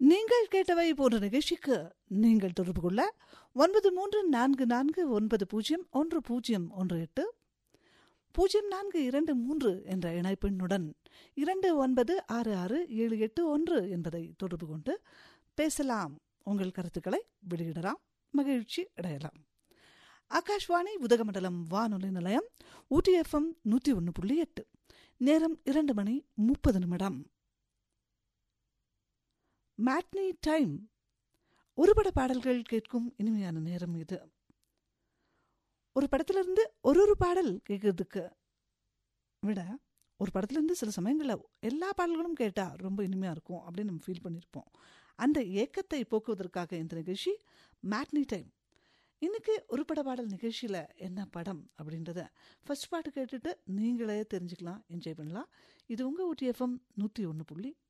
நீங்கள் கேட்டவை போன்ற நிகழ்ச்சிக்கு நீங்கள் தொடர்பு கொள்ள ஒன்பது மூன்று நான்கு நான்கு ஒன்பது பூஜ்ஜியம் ஒன்று பூஜ்ஜியம் ஒன்று எட்டு பூஜ்ஜியம் நான்கு இரண்டு மூன்று என்ற இணைப்பெண்ணுடன் இரண்டு ஒன்பது ஆறு ஆறு ஏழு எட்டு ஒன்று என்பதை தொடர்பு கொண்டு பேசலாம் உங்கள் கருத்துக்களை வெளியிடலாம் மகிழ்ச்சி அடையலாம் ஆகாஷ்வாணி உதகமண்டலம் வானொலி நிலையம் ஊட்டி எஃப்எம் நூற்றி ஒன்று புள்ளி எட்டு நேரம் இரண்டு மணி முப்பது நிமிடம் மேட்னி டைம் ஒருபட பாடல்கள் கேட்கும் இனிமையான நேரம் இது ஒரு படத்திலிருந்து ஒரு ஒரு பாடல் கேட்கறதுக்கு விட ஒரு படத்துலேருந்து சில சமயங்களில் எல்லா பாடல்களும் கேட்டால் ரொம்ப இனிமையாக இருக்கும் அப்படின்னு நம்ம ஃபீல் பண்ணியிருப்போம் அந்த ஏக்கத்தை போக்குவதற்காக இந்த நிகழ்ச்சி மேட்னி டைம் இன்னைக்கு ஒரு பட பாடல் நிகழ்ச்சியில் என்ன படம் அப்படின்றத ஃபர்ஸ்ட் பாட்டு கேட்டுட்டு நீங்களே தெரிஞ்சுக்கலாம் என்ஜாய் பண்ணலாம் இது உங்கள் ஊட்டி எஃப்எம் நூற்றி ஒன்று புள்ளி